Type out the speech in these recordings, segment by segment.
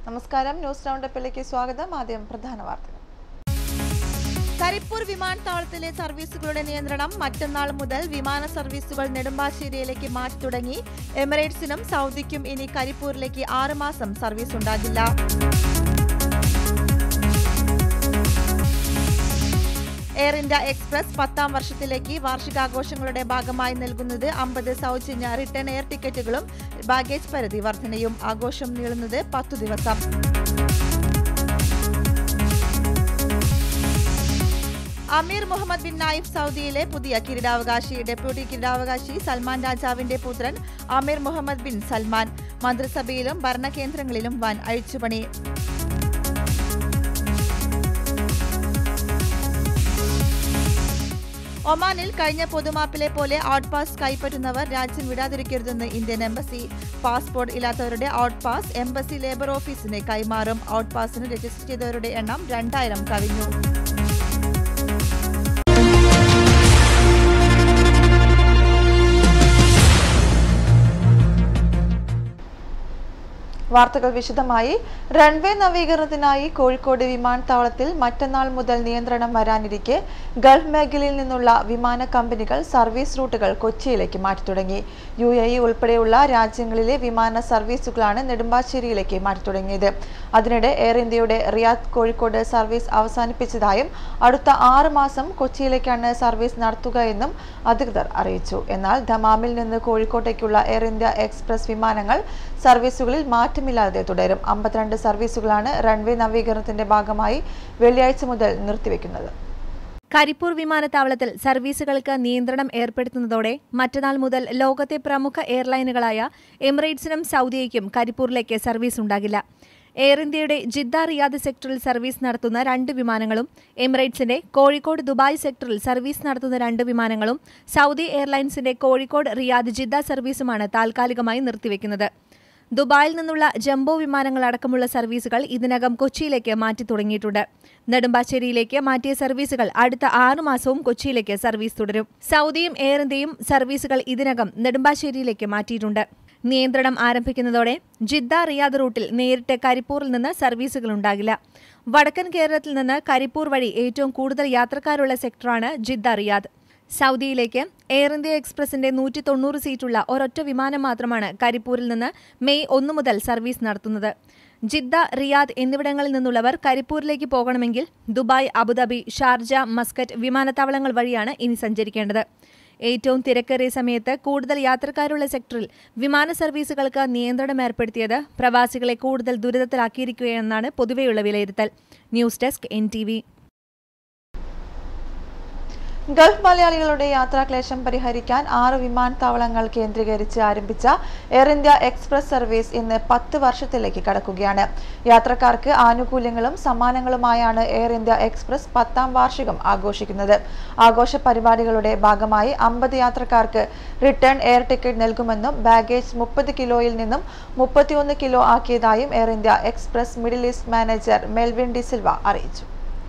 നമസ്കാരം ന്യൂസ് റൗണ്ടപ്പിലേക്ക് സ്വാഗതം ആദ്യം പ്രധാന വാർത്തകൾ കരിപ്പൂർ വിമാനത്താവളത്തിലെ സർവീസുകളുടെ നിയന്ത്രണം മറ്റന്നാൾ മുതൽ വിമാന സർവീസുകൾ നെടുമ്പാശ്ശേരിയിലേക്ക് മാറ്റി തുടങ്ങി എമിറേറ്റ്സിനും സൗദിക്കും ഇനി കരിപ്പൂരിലേക്ക് ആറ് മാസം സർവീസ് ഉണ്ടാകില്ല എയർ ഇന്ത്യ എക്സ്പ്രസ് പത്താം വർഷത്തിലേക്ക് വാർഷികാഘോഷങ്ങളുടെ ഭാഗമായി നൽകുന്നത് അമ്പത് സൗജന്യ റിട്ടേൺ എയർ ടിക്കറ്റുകളും ബാഗേജ് പരിധി വർധനയും ആഘോഷം നീളുന്നത് പത്തു ദിവസം അമീർ മുഹമ്മദ് ബിൻ നായിഫ് സൗദിയിലെ പുതിയ കിരീടാവകാശി ഡെപ്യൂട്ടി കിരീടാവകാശി സൽമാൻ രാജാവിന്റെ പുത്രൻ അമീർ മുഹമ്മദ് ബിൻ സൽമാൻ മന്ത്രിസഭയിലും ഭരണകേന്ദ്രങ്ങളിലും വൻ അഴിച്ചുപണി ഒമാനിൽ കഴിഞ്ഞ പൊതുമാപ്പിലെ പോലെ ഔട്ട് പാസ് കൈപ്പറ്റുന്നവർ രാജ്യം വിടാതിരിക്കരുതെന്ന് ഇന്ത്യൻ എംബസി പാസ്പോർട്ട് ഇല്ലാത്തവരുടെ ഔട്ട് പാസ് എംബസി ലേബർ ഓഫീസിന് കൈമാറും ഔട്ട് പാസിന് രജിസ്റ്റർ ചെയ്തവരുടെ എണ്ണം രണ്ടായിരം കവിഞ്ഞു വാർത്തകൾ വിശദമായി റൺവേ നവീകരണത്തിനായി കോഴിക്കോട് വിമാനത്താവളത്തിൽ മറ്റന്നാൾ മുതൽ നിയന്ത്രണം വരാനിരിക്കെ ഗൾഫ് മേഖലയിൽ നിന്നുള്ള വിമാന കമ്പനികൾ സർവീസ് റൂട്ടുകൾ കൊച്ചിയിലേക്ക് മാറ്റി തുടങ്ങി യു എ ഇ ഉൾപ്പെടെയുള്ള രാജ്യങ്ങളിലെ വിമാന സർവീസുകളാണ് നെടുമ്പാശ്ശേരിയിലേക്ക് മാറ്റി തുടങ്ങിയത് അതിനിടെ എയർ ഇന്ത്യയുടെ റിയാദ് കോഴിക്കോട് സർവീസ് അവസാനിപ്പിച്ചതായും അടുത്ത ആറ് മാസം കൊച്ചിയിലേക്കാണ് സർവീസ് നടത്തുക എന്നും അധികൃതർ അറിയിച്ചു എന്നാൽ ദമാമിൽ നിന്ന് കോഴിക്കോട്ടേക്കുള്ള എയർ ഇന്ത്യ എക്സ്പ്രസ് വിമാനങ്ങൾ സർവീസുകളിൽ മാറ്റമില്ലാതെ തുടരും അമ്പത്തിരണ്ട് സർവീസുകളാണ് റൺവേ നവീകരണത്തിന്റെ ഭാഗമായി വെള്ളിയാഴ്ച മുതൽ നിർത്തിവെക്കുന്നത് കരിപ്പൂർ വിമാനത്താവളത്തിൽ സർവീസുകൾക്ക് നിയന്ത്രണം ഏർപ്പെടുത്തുന്നതോടെ മറ്റന്നാൾ മുതൽ ലോകത്തെ പ്രമുഖ എയർലൈനുകളായ എമിറേറ്റ്സിനും സൗദിയയ്ക്കും കരിപ്പൂരിലേക്ക് സർവീസ് ഉണ്ടാകില്ല എയർ ഇന്ത്യയുടെ ജിദ്ദ റിയാദ് സെക്ടറിൽ സർവീസ് നടത്തുന്ന രണ്ട് വിമാനങ്ങളും എമിറേറ്റ്സിന്റെ കോഴിക്കോട് ദുബായ് സെക്ടറിൽ സർവീസ് നടത്തുന്ന രണ്ട് വിമാനങ്ങളും സൗദി എയർലൈൻസിന്റെ കോഴിക്കോട് റിയാദ് ജിദ്ദ സർവീസുമാണ് താൽക്കാലികമായി നിർത്തിവെക്കുന്നത് ദുബായിൽ നിന്നുള്ള ജംബോ വിമാനങ്ങൾ അടക്കമുള്ള സർവീസുകൾ ഇതിനകം കൊച്ചിയിലേക്ക് മാറ്റി തുടങ്ങിയിട്ടുണ്ട് നെടുമ്പാശ്ശേരിയിലേക്ക് മാറ്റിയ സർവീസുകൾ അടുത്ത ആറു മാസവും കൊച്ചിയിലേക്ക് സർവീസ് തുടരും സൗദിയും എയർ ഇന്ത്യയും സർവീസുകൾ ഇതിനകം നെടുമ്പാശ്ശേരിയിലേക്ക് മാറ്റിയിട്ടുണ്ട് നിയന്ത്രണം ആരംഭിക്കുന്നതോടെ ജിദ്ദ റിയാദ് റൂട്ടിൽ നേരിട്ട് കരിപ്പൂരിൽ നിന്ന് സർവീസുകൾ ഉണ്ടാകില്ല വടക്കൻ കേരളത്തിൽ നിന്ന് കരിപ്പൂർ വഴി ഏറ്റവും കൂടുതൽ യാത്രക്കാരുള്ള സെക്ടറാണ് ജിദ്ദ റിയാദ് സൗദിയിലേക്ക് എയർ ഇന്ത്യ എക്സ്പ്രസിന്റെ നൂറ്റി തൊണ്ണൂറ് സീറ്റുള്ള ഒരൊറ്റ വിമാനം മാത്രമാണ് കരിപ്പൂരിൽ നിന്ന് മെയ് ഒന്ന് മുതൽ സർവീസ് നടത്തുന്നത് ജിദ്ദ റിയാദ് എന്നിവിടങ്ങളിൽ നിന്നുള്ളവർ കരിപ്പൂരിലേക്ക് പോകണമെങ്കിൽ ദുബായ് അബുദാബി ഷാർജ മസ്കറ്റ് വിമാനത്താവളങ്ങൾ വഴിയാണ് ഇനി സഞ്ചരിക്കേണ്ടത് ഏറ്റവും തിരക്കേറിയ സമയത്ത് കൂടുതൽ യാത്രക്കാരുള്ള സെക്ടറിൽ വിമാന സർവീസുകൾക്ക് നിയന്ത്രണം ഏർപ്പെടുത്തിയത് പ്രവാസികളെ കൂടുതൽ ദുരിതത്തിലാക്കിയിരിക്കുകയെന്നാണ് പൊതുവെയുള്ള വിലയിരുത്തൽ ന്യൂസ് ഡെസ്ക് എൻ ഗൾഫ് മലയാളികളുടെ യാത്രാക്ലേശം പരിഹരിക്കാൻ ആറ് വിമാനത്താവളങ്ങൾ കേന്ദ്രീകരിച്ച് ആരംഭിച്ച എയർ ഇന്ത്യ എക്സ്പ്രസ് സർവീസ് ഇന്ന് പത്ത് വർഷത്തിലേക്ക് കടക്കുകയാണ് യാത്രക്കാർക്ക് ആനുകൂല്യങ്ങളും സമ്മാനങ്ങളുമായാണ് എയർ ഇന്ത്യ എക്സ്പ്രസ് പത്താം വാർഷികം ആഘോഷിക്കുന്നത് ആഘോഷ പരിപാടികളുടെ ഭാഗമായി അമ്പത് യാത്രക്കാർക്ക് റിട്ടേൺ എയർ ടിക്കറ്റ് നൽകുമെന്നും ബാഗേജ് മുപ്പത് കിലോയിൽ നിന്നും മുപ്പത്തിയൊന്ന് കിലോ ആക്കിയതായും Air India Express Middle East manager Melvin D'Silva അറിയിച്ചു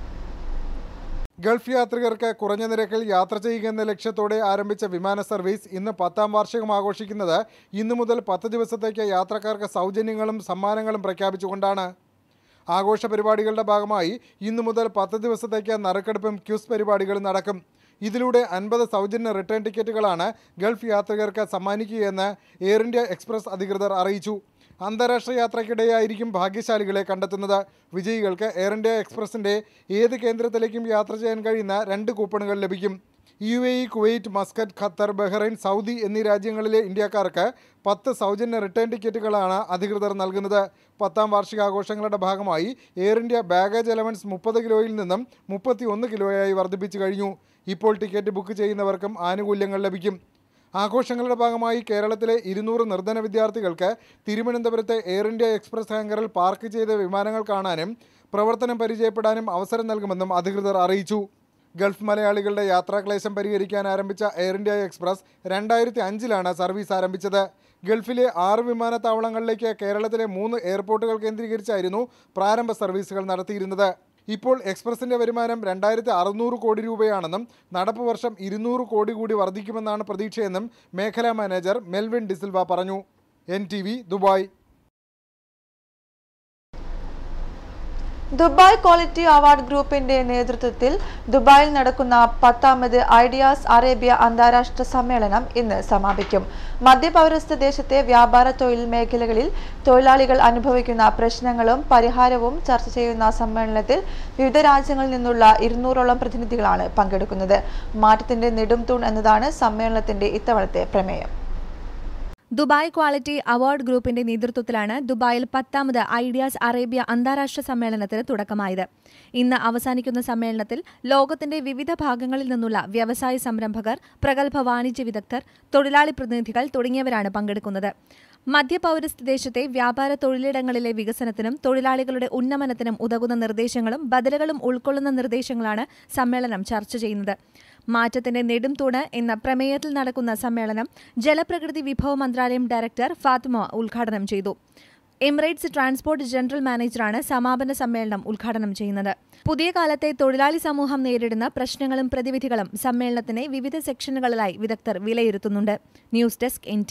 ഗൾഫ് യാത്രികർക്ക് കുറഞ്ഞ നിരക്കിൽ യാത്ര ചെയ്യുക എന്ന ലക്ഷ്യത്തോടെ ആരംഭിച്ച വിമാന സർവീസ് ഇന്ന് പത്താം വാർഷികം ആഘോഷിക്കുന്നത് ഇന്നു മുതൽ പത്ത് ദിവസത്തേക്ക് യാത്രക്കാർക്ക് സൗജന്യങ്ങളും സമ്മാനങ്ങളും പ്രഖ്യാപിച്ചുകൊണ്ടാണ് ആഘോഷ പരിപാടികളുടെ ഭാഗമായി ഇന്നു മുതൽ പത്ത് ദിവസത്തേക്ക് നറുക്കെടുപ്പും ക്യൂസ് പരിപാടികളും നടക്കും ഇതിലൂടെ അൻപത് സൗജന്യ റിട്ടേൺ ടിക്കറ്റുകളാണ് ഗൾഫ് യാത്രികർക്ക് സമ്മാനിക്കുകയെന്ന് എയർ ഇന്ത്യ എക്സ്പ്രസ് അധികൃതർ അറിയിച്ചു അന്താരാഷ്ട്ര യാത്രയ്ക്കിടെയായിരിക്കും ഭാഗ്യശാലികളെ കണ്ടെത്തുന്നത് വിജയികൾക്ക് എയർ ഇന്ത്യ എക്സ്പ്രസിൻ്റെ ഏത് കേന്ദ്രത്തിലേക്കും യാത്ര ചെയ്യാൻ കഴിയുന്ന രണ്ട് കൂപ്പണുകൾ ലഭിക്കും U A E Kuwait Muscat Qatar Bahrain Saudi എന്നീ രാജ്യങ്ങളിലെ ഇന്ത്യക്കാർക്ക് പത്ത് സൗജന്യ റിട്ടേൺ ടിക്കറ്റുകളാണ് അധികൃതർ നൽകുന്നത് പത്താം വാർഷികാഘോഷങ്ങളുടെ ഭാഗമായി എയർ ഇന്ത്യ ബാഗേജ് അലവൻസ് മുപ്പത് കിലോയിൽ നിന്നും മുപ്പത്തി ഒന്ന് കിലോയായി വർദ്ധിപ്പിച്ചു കഴിഞ്ഞു ഇപ്പോൾ ടിക്കറ്റ് ബുക്ക് ചെയ്യുന്നവർക്കും ആനുകൂല്യങ്ങൾ ലഭിക്കും ആഘോഷങ്ങളുടെ ഭാഗമായി കേരളത്തിലെ ഇരുന്നൂറ് നിർധന വിദ്യാർത്ഥികൾക്ക് തിരുവനന്തപുരത്തെ എയർ ഇന്ത്യ എക്സ്പ്രസ് ഹാങ്കറിൽ പാർക്ക് ചെയ്ത വിമാനങ്ങൾ കാണാനും പ്രവർത്തനം പരിചയപ്പെടാനും അവസരം നൽകുമെന്നും അധികൃതർ അറിയിച്ചു ഗൾഫ് മലയാളികളുടെ യാത്രാക്ലേശം പരിഹരിക്കാൻ ആരംഭിച്ച എയർ ഇന്ത്യ എക്സ്പ്രസ് രണ്ടായിരത്തി അഞ്ചിലാണ് സർവീസ് ആരംഭിച്ചത് ഗൾഫിലെ ആറ് വിമാനത്താവളങ്ങളിലേക്ക് കേരളത്തിലെ മൂന്ന് എയർപോർട്ടുകൾ കേന്ദ്രീകരിച്ചായിരുന്നു പ്രാരംഭ സർവീസുകൾ നടത്തിയിരുന്നത് ഇപ്പോൾ എക്സ്പ്രസിന്റെ വരുമാനം രണ്ടായിരത്തി അറുന്നൂറ് കോടി രൂപയാണെന്നും നടപ്പ് വർഷം ഇരുന്നൂറ് കോടി കൂടി വർദ്ധിക്കുമെന്നാണ് പ്രതീക്ഷയെന്നും മേഖലാ മാനേജർ മെൽവിൻ ഡിസിൽവ പറഞ്ഞു N T V Dubai Dubai quality award ഗ്രൂപ്പിന്റെ നേതൃത്വത്തിൽ ദുബായിൽ നടക്കുന്ന പത്താമത് ഐഡിയാസ് അറേബ്യ അന്താരാഷ്ട്ര സമ്മേളനം ഇന്ന് സമാപിക്കും മധ്യപൗരസ്ത്യ ദേശത്തെ വ്യാപാര തൊഴിൽ മേഖലകളിൽ തൊഴിലാളികൾ അനുഭവിക്കുന്ന പ്രശ്നങ്ങളും പരിഹാരവും ചർച്ച ചെയ്യുന്ന സമ്മേളനത്തിൽ വിവിധ രാജ്യങ്ങളിൽ നിന്നുള്ള ഇരുന്നൂറോളം പ്രതിനിധികളാണ് പങ്കെടുക്കുന്നത് മാറ്റത്തിന്റെ നെടുംതൂൺ എന്നതാണ് സമ്മേളനത്തിന്റെ ഇത്തവണത്തെ പ്രമേയം ദുബായ് ക്വാളിറ്റി അവാർഡ് ഗ്രൂപ്പിന്റെ നേതൃത്വത്തിലാണ് ദുബായിൽ പത്താമത് ഐഡിയാസ് അറേബ്യ അന്താരാഷ്ട്ര സമ്മേളനത്തിന് തുടക്കമായത് ഇന്ന് അവസാനിക്കുന്ന സമ്മേളനത്തിൽ ലോകത്തിന്റെ വിവിധ ഭാഗങ്ങളിൽ നിന്നുള്ള വ്യവസായ സംരംഭകർ പ്രഗത്ഭ വാണിജ്യ വിദഗ്ധർ തൊഴിലാളി പ്രതിനിധികൾ തുടങ്ങിയവരാണ് പങ്കെടുക്കുന്നത് മധ്യപൗരസ്ത്യ ദേശത്തെ വ്യാപാര തൊഴിലിടങ്ങളിലെ വികസനത്തിനും തൊഴിലാളികളുടെ ഉന്നമനത്തിനും ഉതകുന്ന നിർദ്ദേശങ്ങളും ബദലുകളും ഉൾക്കൊള്ളുന്ന നിർദ്ദേശങ്ങളാണ് സമ്മേളനം ചർച്ച ചെയ്യുന്നത് മാറ്റത്തിന്റെ നെടും തൂണ് എന്ന പ്രമേയത്തിൽ നടക്കുന്ന സമ്മേളനം ജലപ്രകൃതി വിഭവ മന്ത്രാലയം ഡയറക്ടർ ഫാത്തിമ ഉദ്ഘാടനം ചെയ്തു എമിറേറ്റ്സ് ട്രാൻസ്പോർട്ട് ജനറൽ മാനേജറാണ് സമാപന സമ്മേളനം ഉദ്ഘാടനം ചെയ്യുന്നത് പുതിയ കാലത്തെ തൊഴിലാളി സമൂഹം നേരിടുന്ന പ്രശ്നങ്ങളും പ്രതിവിധികളും സമ്മേളനത്തിന്റെ വിവിധ സെക്ഷനുകളിലായി വിദഗ്ധർ വിലയിരുത്തുന്നുണ്ട് ന്യൂസ് ഡെസ്ക് എൻ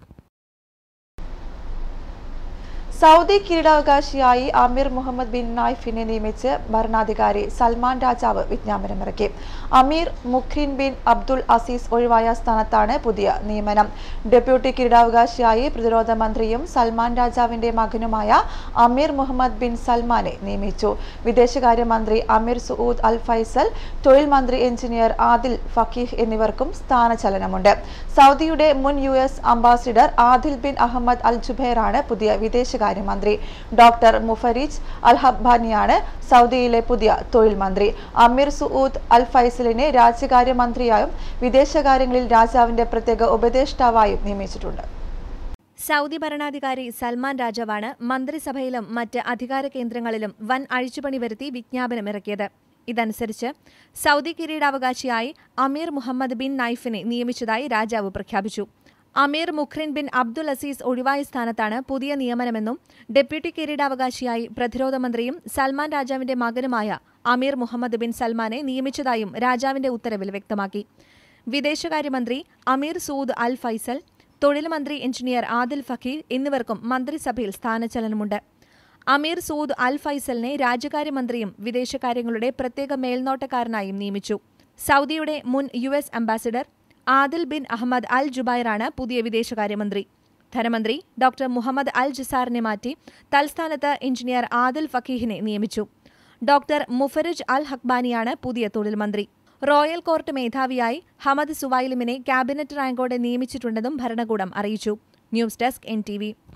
സൗദി കിരീടാവകാശിയായി അമീർ മുഹമ്മദ് ബിൻ നായിഫിനെ നിയമിച്ച് ഭരണാധികാരി സൽമാൻ രാജാവ് വിജ്ഞാപനമിറക്കി Amir Muqrin bin Abdul Aziz ഒഴിവായ സ്ഥാനത്താണ് പുതിയ നിയമനം ഡെപ്യൂട്ടി കിരീടാവകാശിയായി പ്രതിരോധ മന്ത്രിയും സൽമാൻ രാജാവിന്റെ മകനുമായ അമീർ മുഹമ്മദ് ബിൻ സൽമാനെ നിയമിച്ചു വിദേശകാര്യമന്ത്രി അമീർ സുഊദ് അൽ ഫൈസൽ തൊഴിൽ മന്ത്രി എഞ്ചിനീയർ ആദിൽ ഫക്കീഹ് എന്നിവർക്കും സ്ഥാനചലനമുണ്ട് സൗദിയുടെ മുൻ U S ambassador Adel bin Ahmed അൽ ജുബൈറാണ് പുതിയ വിദേശകാര്യമന്ത്രി ഡോക്ടർ മുഫരീജ് അൽ ഹബ്ബാനിയാണ് സൗദിയിലെ പുതിയ തൊഴിൽ മന്ത്രി അമീർ സുഊദ് അൽ ഫൈസലിനെ രാജ്യകാര്യമന്ത്രിയായും വിദേശകാര്യങ്ങളിൽ രാജാവിന്റെ പ്രത്യേക ഉപദേഷ്ടാവായും നിയമിച്ചിട്ടുണ്ട് സൗദി ഭരണാധികാരി സൽമാൻ രാജാവാണ് മന്ത്രിസഭയിലും മറ്റ് അധികാര കേന്ദ്രങ്ങളിലും വൻ അഴിച്ചുപണി വരുത്തി വിജ്ഞാപനമിറക്കിയത് ഇതനുസരിച്ച് സൗദി കിരീടാവകാശിയായി അമീർ മുഹമ്മദ് ബിൻ നൈഫിനെ നിയമിച്ചതായി രാജാവ് പ്രഖ്യാപിച്ചു Amir Muqrin bin Abdul Aziz ഒഴിവായ സ്ഥാനത്താണ് പുതിയ നിയമനമെന്നും ഡെപ്യൂട്ടി കിരീടാവകാശിയായി പ്രതിരോധ മന്ത്രിയും സൽമാൻ രാജാവിന്റെ മകനുമായ അമീർ മുഹമ്മദ് ബിൻ സൽമാനെ നിയമിച്ചതായും രാജാവിന്റെ ഉത്തരവിൽ വ്യക്തമാക്കി വിദേശകാര്യമന്ത്രി അമീർ സൂദ് അൽ ഫൈസൽ തൊഴിൽ മന്ത്രി എഞ്ചിനീയർ ആദിൽ ഫക്കീർ എന്നിവർക്കും മന്ത്രിസഭയിൽ സ്ഥാനചലനമുണ്ട് അമീർ സൂദ് അൽ ഫൈസലിനെ രാജ്യകാര്യമന്ത്രിയും വിദേശകാര്യങ്ങളുടെ പ്രത്യേക മേൽനോട്ടക്കാരനായും നിയമിച്ചു സൗദിയുടെ മുൻ U S ambassador Adel bin Ahmed അൽ ജുബൈറാണ് പുതിയ വിദേശകാര്യമന്ത്രി ധനമന്ത്രി ഡോക്ടർ മുഹമ്മദ് അൽ ജസാറിനെ മാറ്റി തൽസ്ഥാനത്ത് എഞ്ചിനീയർ ആദിൽ ഫക്കീഹിനെ നിയമിച്ചു ഡോക്ടർ മുഫറിജ് അൽ ഹക്ബാനിയാണ് പുതിയ തൊഴിൽ മന്ത്രി റോയൽ കോർട്ട് മേധാവിയായി ഹമദ് സുവൈലിമിനെ ക്യാബിനറ്റ് റാങ്കോടെ നിയമിച്ചിട്ടുണ്ടെന്നും ഭരണകൂടം അറിയിച്ചു ന്യൂസ് ഡെസ്ക് എൻ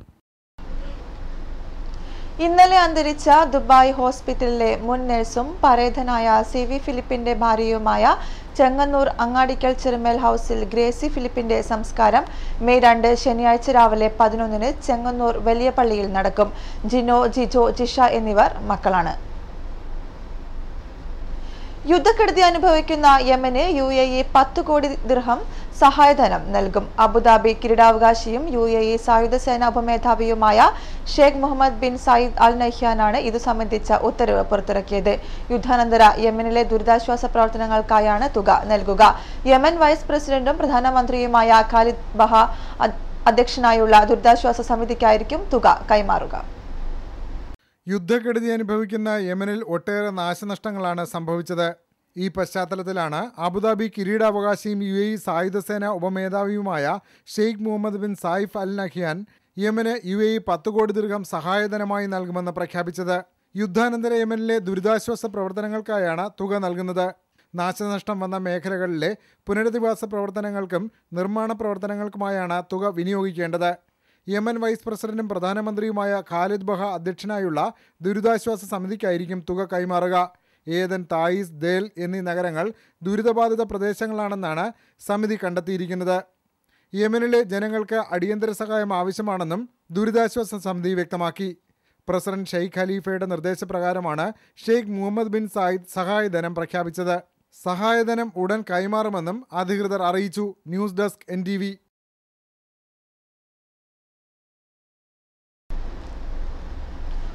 ഇന്നലെ അന്തരിച്ച ദുബായ് ഹോസ്പിറ്റലിലെ മുൻ നഴ്സും പരേതനായ സി വി ഫിലിപ്പിന്റെ ഭാര്യയുമായ ചെങ്ങന്നൂർ അങ്ങാടിക്കൽ ചിറുമേൽ ഹൗസിൽ ഗ്രേസി ഫിലിപ്പിന്റെ സംസ്കാരം മെയ് രണ്ട് ശനിയാഴ്ച രാവിലെ പതിനൊന്നിന് ചെങ്ങന്നൂർ വലിയ പള്ളിയിൽ നടക്കും ജിനോ ജിജോ ജിഷ എന്നിവർ മക്കളാണ് യുദ്ധക്കെടുതി അനുഭവിക്കുന്ന യമന് യു എ ഇ പത്ത് കോടി ദിർഹം സഹായധനം നൽകും അബുദാബി കിരീടാവകാശിയും യു എ ഇ സായുധ സേന ഉപമേധാവിയുമായ Sheikh Muhammad bin Zayed al നഹ്യാനാണ് ഇതു സംബന്ധിച്ച ഉത്തരവ് പുറത്തിറക്കിയത് യുദ്ധാനന്തര യമനിലെ ദുരിതാശ്വാസ പ്രവർത്തനങ്ങൾക്കായാണ് തുക നൽകുക യമൻ വൈസ് പ്രസിഡന്റും പ്രധാനമന്ത്രിയുമായ ഖാലിദ് ബഹ അധ്യക്ഷനായുള്ള ദുരിതാശ്വാസ സമിതിക്കായിരിക്കും തുക കൈമാറുക യുദ്ധക്കെടുതി അനുഭവിക്കുന്ന യമനിൽ ഒട്ടേറെ നാശനഷ്ടങ്ങളാണ് സംഭവിച്ചത് ഈ പശ്ചാത്തലത്തിലാണ് അബുദാബി കിരീടാവകാശിയും യു എ സായുധസേന ഉപമേധാവിയുമായ ഷെയ്ഖ് മുഹമ്മദ് ബിൻ സായിഫ് അൽ നഹിയാൻ യമന് യു എ പത്ത് കോടി ദീർഘം സഹായധനമായി നൽകുമെന്ന് പ്രഖ്യാപിച്ചത് യുദ്ധാനന്തര യമനിലെ ദുരിതാശ്വാസ പ്രവർത്തനങ്ങൾക്കായാണ് തുക നൽകുന്നത് നാശനഷ്ടം വന്ന മേഖലകളിലെ പുനരധിവാസ പ്രവർത്തനങ്ങൾക്കും നിർമ്മാണ പ്രവർത്തനങ്ങൾക്കുമായാണ് തുക വിനിയോഗിക്കേണ്ടത് യമൻ വൈസ് പ്രസിഡന്റും പ്രധാനമന്ത്രിയുമായ ഖാലിദ് ബഹ അധ്യക്ഷനായുള്ള ദുരിതാശ്വാസ സമിതിക്കായിരിക്കും തുക കൈമാറുക ഏതൻ തായിസ് ദേൽ എന്നീ നഗരങ്ങൾ ദുരിതബാധിത പ്രദേശങ്ങളാണെന്നാണ് സമിതി കണ്ടെത്തിയിരിക്കുന്നത് യമനിലെ ജനങ്ങൾക്ക് അടിയന്തര സഹായം ആവശ്യമാണെന്നും ദുരിതാശ്വാസ സമിതി വ്യക്തമാക്കി പ്രസിഡന്റ് ഷെയ്ഖ് ഖലീഫയുടെ നിർദ്ദേശപ്രകാരമാണ് ഷെയ്ഖ് മുഹമ്മദ് ബിൻ സായിദ് സഹായധനം പ്രഖ്യാപിച്ചത് സഹായധനം ഉടൻ കൈമാറുമെന്നും അധികൃതർ അറിയിച്ചു ന്യൂസ് ഡെസ്ക് എൻ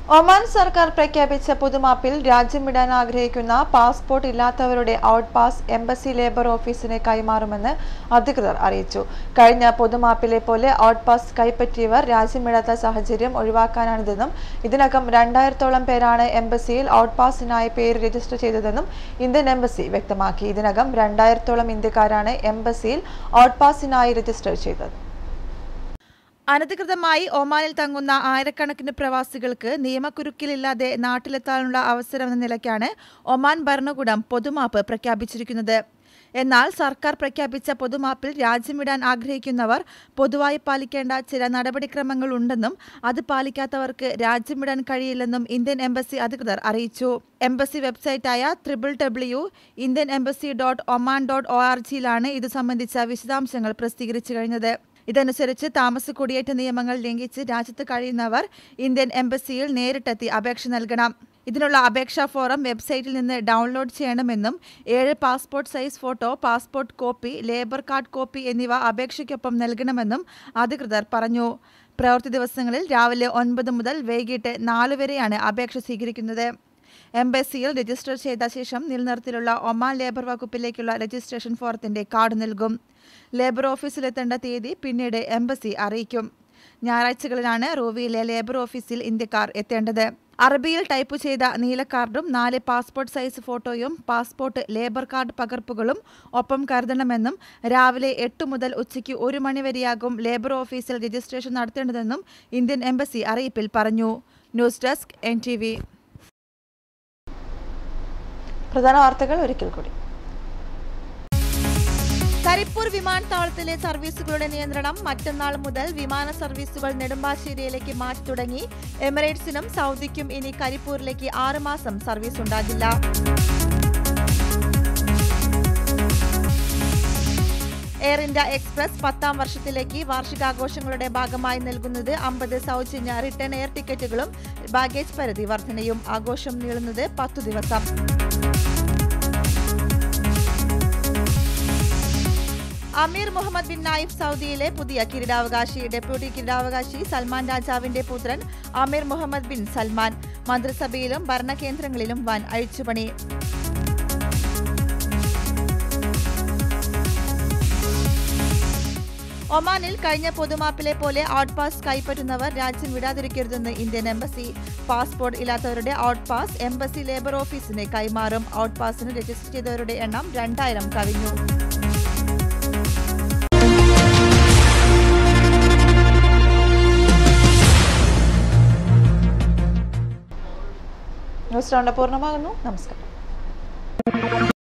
ഒമാൻ സർക്കാർ പ്രഖ്യാപിച്ച പുതുമാപ്പിൽ രാജ്യം വിടാൻ ആഗ്രഹിക്കുന്ന പാസ്പോർട്ട് ഇല്ലാത്തവരുടെ ഔട്ട് പാസ് എംബസി ലേബർ ഓഫീസിന് കൈമാറുമെന്ന് അധികൃതർ അറിയിച്ചു കഴിഞ്ഞ പുതുമാപ്പിലെ പോലെ ഔട്ട് പാസ് കൈപ്പറ്റിയവർ രാജ്യം വിടാത്ത സാഹചര്യം ഒഴിവാക്കാനാണിതെന്നും ഇതിനകം രണ്ടായിരത്തോളം പേരാണ് എംബസിയിൽ ഔട്ട് പാസിനായി പേര് രജിസ്റ്റർ ചെയ്തതെന്നും ഇന്ത്യൻ എംബസി വ്യക്തമാക്കി ഇതിനകം രണ്ടായിരത്തോളം ഇന്ത്യക്കാരാണ് എംബസിയിൽ ഔട്ട് പാസിനായി രജിസ്റ്റർ ചെയ്തത് അനധികൃതമായി ഒമാനിൽ തങ്ങുന്ന ആയിരക്കണക്കിന് പ്രവാസികൾക്ക് നിയമക്കുരുക്കിലില്ലാതെ നാട്ടിലെത്താനുള്ള അവസരമെന്ന നിലയ്ക്കാണ് ഒമാൻ ഭരണകൂടം പൊതുമാപ്പ് പ്രഖ്യാപിച്ചിരിക്കുന്നത് എന്നാൽ സർക്കാർ പ്രഖ്യാപിച്ച പൊതുമാപ്പിൽ രാജ്യം വിടാൻ ആഗ്രഹിക്കുന്നവർ പൊതുവായി പാലിക്കേണ്ട ചില നടപടിക്രമങ്ങൾ ഉണ്ടെന്നും അത് പാലിക്കാത്തവർക്ക് രാജ്യം വിടാൻ കഴിയില്ലെന്നും ഇന്ത്യൻ എംബസി അധികൃതർ അറിയിച്ചു എംബസി വെബ്സൈറ്റായ triple W Indian embassy dot Oman dot O R ജിയിലാണ് ഇത് സംബന്ധിച്ച വിശദാംശങ്ങൾ പ്രസിദ്ധീകരിച്ചു കഴിഞ്ഞത് ഇതനുസരിച്ച് താമസ കുടിയേറ്റ നിയമങ്ങൾ ലംഘിച്ച് രാജ്യത്ത് കഴിയുന്നവർ ഇന്ത്യൻ എംബസിയിൽ നേരിട്ടെത്തി അപേക്ഷ നൽകണം ഇതിനുള്ള അപേക്ഷാ ഫോറം വെബ്സൈറ്റിൽ നിന്ന് ഡൗൺലോഡ് ചെയ്യണമെന്നും ഏഴ് passport size photo passport copy labour card copy എന്നിവ അപേക്ഷയ്ക്കൊപ്പം നൽകണമെന്നും അധികൃതർ പറഞ്ഞു പ്രവൃത്തി ദിവസങ്ങളിൽ രാവിലെ ഒൻപത് മുതൽ വൈകിട്ട് നാല് വരെയാണ് അപേക്ഷ സ്വീകരിക്കുന്നത് എംബസിയിൽ രജിസ്റ്റർ ചെയ്ത ശേഷം നിലനിർത്തിലുള്ള ഒമാൻ ലേബർ വകുപ്പിലേക്കുള്ള രജിസ്ട്രേഷൻ ഫോറത്തിന്റെ കാർഡ് നൽകും ലേബർ ഓഫീസിലെത്തേണ്ട തീയതി പിന്നീട് എംബസി അറിയിക്കും ഞായറാഴ്ചകളിലാണ് റൂവിയിലെ ലേബർ ഓഫീസിൽ ഇന്ത്യക്കാർ എത്തേണ്ടത് അറബിയിൽ ടൈപ്പ് ചെയ്ത നീല കാർഡും നാല് പാസ്പോർട്ട് സൈസ് ഫോട്ടോയും പാസ്പോർട്ട് ലേബർ കാർഡ് പകർപ്പുകളും ഒപ്പം കരുതണമെന്നും രാവിലെ എട്ട് മുതൽ ഉച്ചയ്ക്ക് ഒരു മണിവരെയാകും ലേബർ ഓഫീസിൽ രജിസ്ട്രേഷൻ നടത്തേണ്ടതെന്നും ഇന്ത്യൻ എംബസി അറിയിപ്പിൽ പറഞ്ഞു news desk N T V പ്രധാന വാർത്തകൾ ഒരിക്കൽ കൂടി കരിപ്പൂർ വിമാനത്താവളത്തിലെ സർവീസുകളുടെ നിയന്ത്രണം മറ്റന്നാൾ മുതൽ വിമാന സർവീസുകൾ നെടുമ്പാശ്ശേരിയിലേക്ക് മാറ്റി തുടങ്ങി എമിറേറ്റ്സിനും സൗദിക്കും ഇനി കരിപ്പൂരിലേക്ക് ആറ് മാസം സർവീസ് ഉണ്ടാകില്ല എയർ ഇന്ത്യ എക്സ്പ്രസ് പത്താം വർഷത്തിലേക്ക് വാർഷികാഘോഷങ്ങളുടെ ഭാഗമായി നൽകുന്നത് അമ്പത് സൗജന്യ റിട്ടേൺ എയർ ടിക്കറ്റുകളും ബാഗേജ് പരിധി വർധനയും ആഘോഷം നീളുന്നത് പത്തു ദിവസം അമീർ മുഹമ്മദ് ബിൻ നായിഫ് സൗദിയിലെ പുതിയ കിരീടാവകാശി ഡെപ്യൂട്ടി കിരീടാവകാശി സൽമാൻ രാജാവിന്റെ പുത്രൻ അമീർ മുഹമ്മദ് ബിൻ സൽമാൻ മന്ത്രിസഭയിലും ഭരണകേന്ദ്രങ്ങളിലും വൻ അഴിച്ചുപണി ഒമാനിൽ കഴിഞ്ഞ പൊതുമാപ്പിലെ പോലെ ഔട്ട് പാസ് കൈപ്പറ്റുന്നവർ രാജ്യം വിടാതിരിക്കരുതെന്ന് ഇന്ത്യൻ എംബസി പാസ്പോർട്ട് ഇല്ലാത്തവരുടെ ഔട്ട് പാസ് എംബസി ലേബർ ഓഫീസിന് കൈമാറും ഔട്ട് പാസിന് രജിസ്റ്റർ ചെയ്തവരുടെ എണ്ണം രണ്ടായിരം കവിഞ്ഞു ന്യൂസ് റൗണ്ട് പൂർണ്ണമാകുന്നു നമസ്കാരം